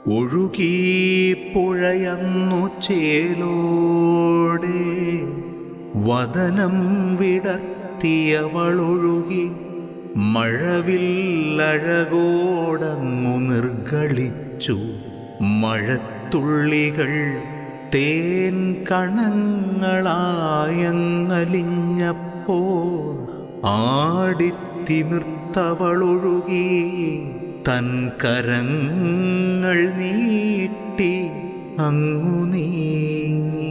ഒഴുകി പുഴയന്നു ചേലോടെ വദനം വിടർത്തിയവളൊഴുകി മഴവില്ലഴകോടങ്ങു നിർഗളിച്ചു മഴത്തുള്ളികൾ തേൻ കണങ്ങളായങ്ങലിഞ്ഞപ്പോൾ ആടിത്തിമിർത്തവളൊഴുകി തൻ കരങ്ങൾ നീട്ടി അങ്ങു നീങ്ങി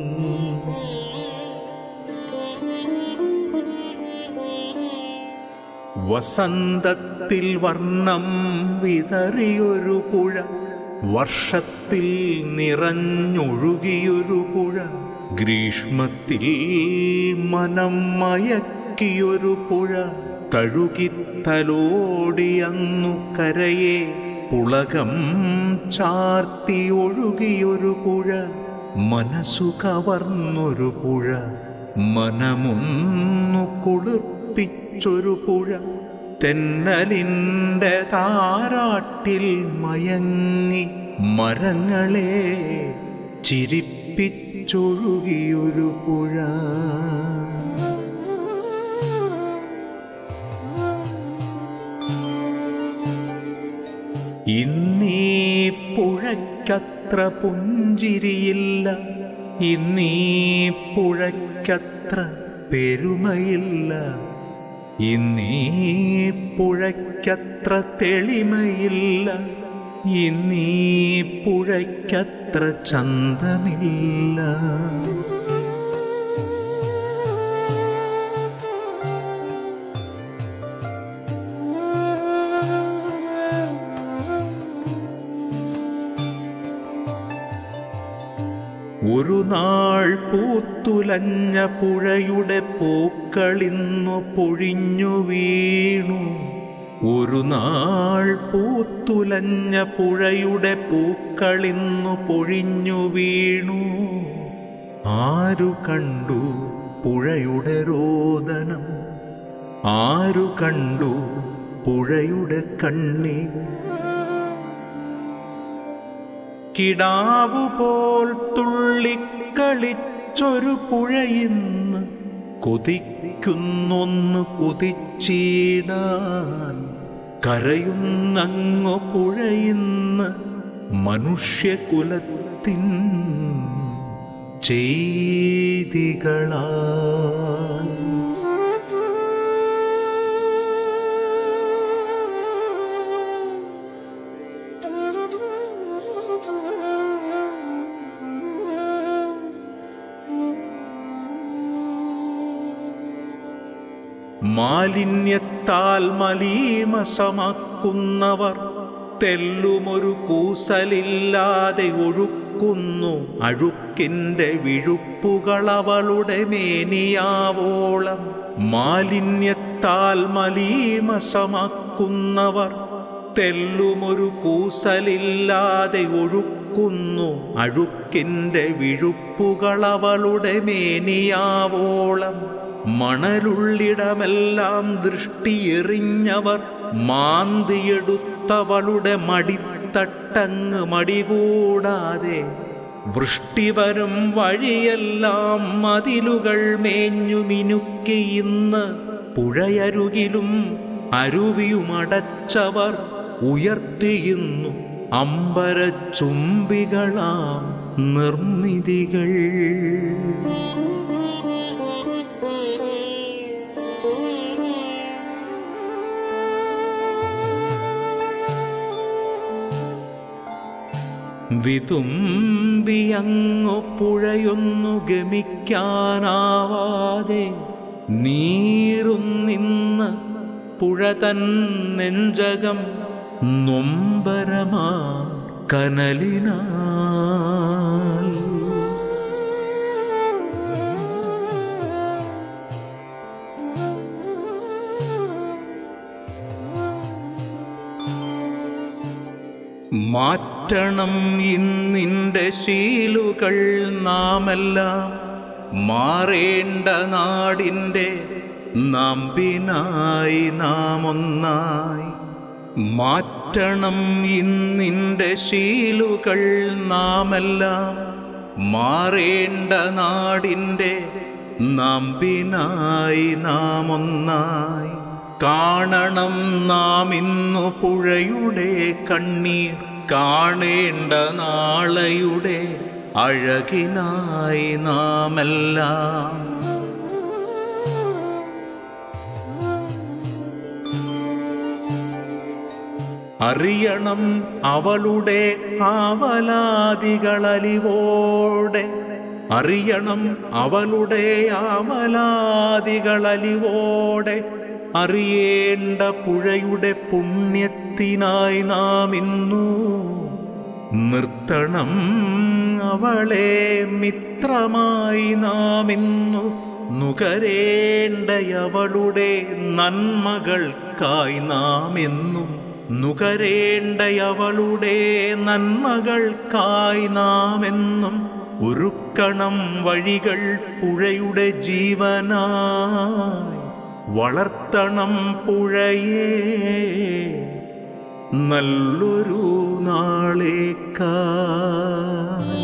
വസന്തത്തിൽ വർണ്ണം വിതറിയൊരു പുഴ വർഷത്തിൽ നിറഞ്ഞൊഴുകിയൊരു പുഴ ഗ്രീഷ്മത്തിൽ മനം മയക്കിയൊരു പുഴ തഴുകിത്തലോടിയന്നു കരയെ പുളകം ചാർത്തി ഒഴുകിയൊരു പുഴ മനസ്സു കവർന്നൊരു പുഴ മനമൊന്നു കുളിർപ്പിച്ചൊരു പുഴ തെന്നലിൻ്റെ താരാട്ടിൽ മയങ്ങി മരങ്ങളെ ചിരിപ്പിച്ചൊഴുകിയൊരു പുഴ ഇന്നീ പുഴയ്ക്കത്ര പുഞ്ചിരിയില്ല ഇന്നീ പുഴയ്ക്കത്ര പെരുമയില്ല ഇന്നീ പുഴയ്ക്കത്ര തെളിമയില്ല ഇന്നീ പുഴയ്ക്കത്ര ചന്തമില്ല ഒരു നാൾ പൂത്തുലഞ്ഞ പുഴയുടെ പൂക്കളിന്നു പൊഴിഞ്ഞു വീണു ഒരു നാൾ പൂത്തുലഞ്ഞ പുഴയുടെ പൂക്കളിന്നു പൊഴിഞ്ഞു വീണു ആരു കണ്ടു പുഴയുടെ രോദനം ആരു കണ്ടു പുഴയുടെ കണ്ണീർ കിടാവു പോൽ തുള്ളിക്കളിച്ചൊരു പുഴയിന്ന് കൊതിക്കുന്നൊന്ന് കൊതിച്ചിടാൻ കരയുന്നങ്ങു പുഴയിന്ന് മനുഷ്യകുലത്തിൻ ചെയ്തികളാൽ മാലിന്യത്താൽ മലീമസമാക്കുന്നവർ തെല്ലുമൊരു കൂസലില്ലാതെ ഒഴുക്കുന്നു അഴുക്കിന്റെ വിഴുപ്പുകൾ അവളുടെ മേനിയാവോളം മാലിന്യത്താൽ മലീമസമാക്കുന്നവർ തെല്ലുമൊരു കൂസലില്ലാതെ ഒഴുക്കുന്നു അഴുക്കിന്റെ വിഴുപ്പുകൾ അവളുടെ മേനിയാവോളം മണലുള്ളിടമെല്ലാം ദൃഷ്ടിയെറിഞ്ഞവർ മാന്തിയെടുത്തവളുടെ മടിത്തട്ടങ്ങ് മടികൂടാതെ വൃഷ്ടി വരും വഴിയെല്ലാം മതിലുകൾ മേഞ്ഞു മിനുക്കി ഇന്ന് പുഴയരുകിലും അരുവിയുമടച്ചവർ ഉയർത്തിയുന്നു അമ്പര ചുംബികളാം നിർമ്മിതികൾ വിതുമ്പിയങ്ങു പുഴയൊന്നു ഗമിക്കാനാവാതെ നീറും നിന്ന് പുഴ തൻ നെഞ്ചകം നൊമ്പരമാ കനലിനാൽ മാറ്റണം ഇന്നിൻ്റെ ശീലുകൾ നാമെല്ലാം മാറേണ്ട നാടിൻ്റെ നമ്പിനായി നാം ഒന്നായി മാറ്റണം ഇന്നിൻ്റെ ശീലുകൾ നാമെല്ലാം മാറേണ്ട നാടിൻ്റെ നമ്പിനായി നാം ഒന്നായി കാണണം നാം ഇന്നു പുഴയുടെ കണ്ണീർ കാണേണ്ട നാളെയുടെ അഴകിനായി നാമെല്ലാം അറിയണം അവളുടെ ആവലാദികളലിവോടെ അറിയണം അവളുടെ ആവലാദികളലിവോടെ അറിയേണ്ട പുഴയുടെ പുണ്യത്തിനായി നാം ഇന്നു നിർത്തണം അവളെ മിത്രമായി നാം ഇന്നു നുകരേണ്ടയവളുടെ നന്മകൾക്കായി നാം എന്നും നുകരേണ്ടയവളുടെ നന്മകൾക്കായി നാം എന്നും ഒരുക്കണം വഴികൾ പുഴയുടെ ജീവനായി വളർത്തണം പുഴയേ നല്ലൊരു നാളേക്കാ